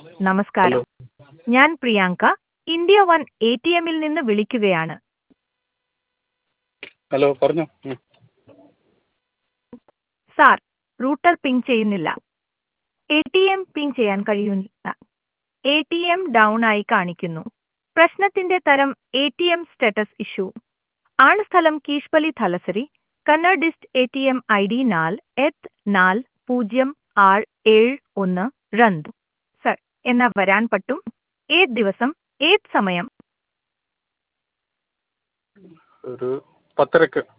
നമസ്കാരം ഞാൻ Priyanka India one A T എമ്മിൽ നിന്ന് വിളിക്കുകയാണ് ഹലോ പറഞ്ഞോ ഉം. സാർ റൂട്ടർ പിങ് ചെയ്യുന്നില്ല എ ടി എം പിങ് ചെയ്യാൻ കഴിയുന്നില്ല എ ടി എം ഡൗൺ ആയി കാണിക്കുന്നു പ്രശ്നത്തിന്റെ തരം A T M status issue ആണ് സ്ഥലം കീഷ്പലി തലസരി കന്നഡിസ്റ്റ് A T M I D നാൽ എത്ത് നാൽ പൂജ്യം ആറ് ഏഴ് ഒന്ന് രണ്ട് സർ എന്നാ വരാൻ പറ്റും ഏത് ദിവസം ഏത് സമയം ഒരു പത്തരക്ക്